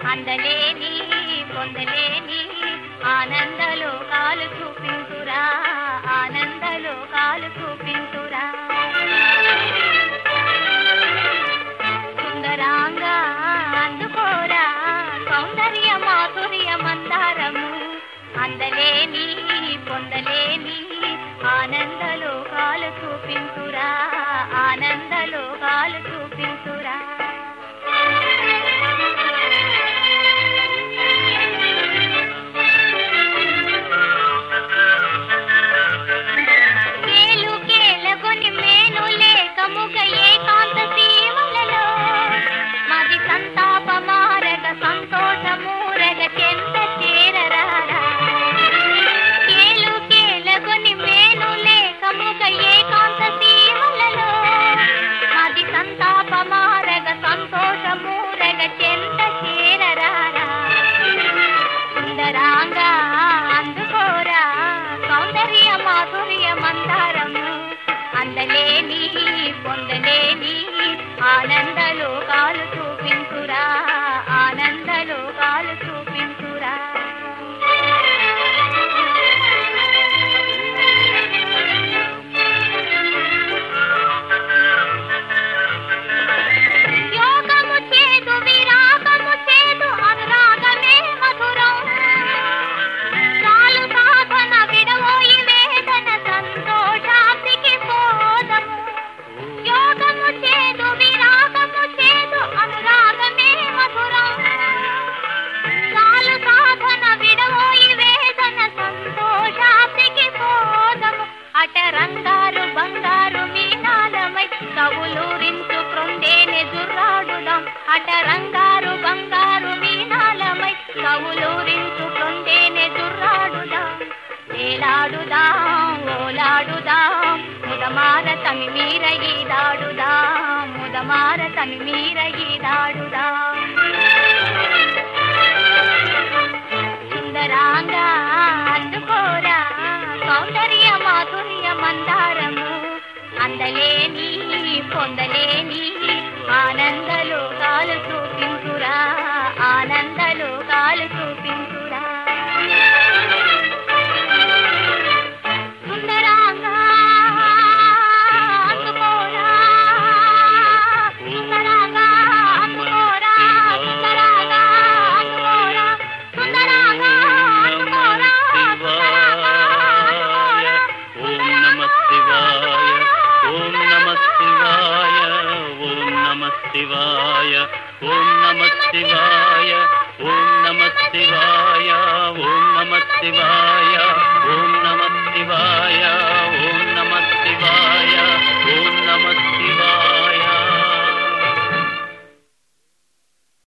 అందలేని పొందలేని ఆనందలో కాలు చూపించురా ఆనందలో కాలు చూపించురా సుందరాంగా అందుకోరా సౌందర్య మాధుర్య మందారము అందలేని పొందలేని ఆనందలో కాలు చూపించురా ఆనందలో కాలు చూపించురా కేలు కేలగొని మేను లేక ముగ ఏకాంత సీమలలో మది సంతాప మారగ సంతోషమూరగ చెంత చేరరారా కేలు కేలగొని మేను లేక ముగ ఏకాంత సీమలలో మది సంతాప మారగ సంతోషమూరగ చెంత చేరరారా సుందరాంగా అందుకోరా సౌందర్య మాధుర్య మందారము అందలేని పొందలేని ఆనందలో కాలు చూపించురా ఆనందలో కాలు చూపించురా యోగము చేదు విరాగము చేదు అనురాగమే మధురం చాలు సాధన విడవోయి వేదన సంతోషాబ్దికి పోదము యోగము చేదు విరాగము చేదు అనురాగమే మధురం చాలు సాధన విడవోయి వేదన సంతోషాబ్దికి పోదము అటరంగారు బంగారు మీనాలమై కవులూరించు క్రొండేనే జుర్రాడుదాం అటరంగారు బంగారు మీనాలమై కవులూరించు క్రొండేనే జుర్రాడుదాం ఏలాడుదాం ఓలాడుదాం ముదమార తమి మీర ఈదాడుదాం ముదమార తమి మీర ఈదాడుదాం సుందరాంగా అందుకోరా సౌందర్య మాధుర్య మందారము అందలేని పొందలేని ఆనందలో కాలు చూపించురా ఆనందలో కాలు చూపించురా సుందరాంగా అందుకోరా సుందరాంగా అందుకోరా సుందరాంగా అందుకోరా సుందరాంగా అందుకోరా ఓం నమ శివాయ ఓం నమ శివాయ ఓం నమ శివాయ ఓం నమ శివాయ ఓం నమ శివాయ ఓం నమ శివాయ ఓం నమ శివాయ ఓం నమ శివాయ ఓం నమ శివాయ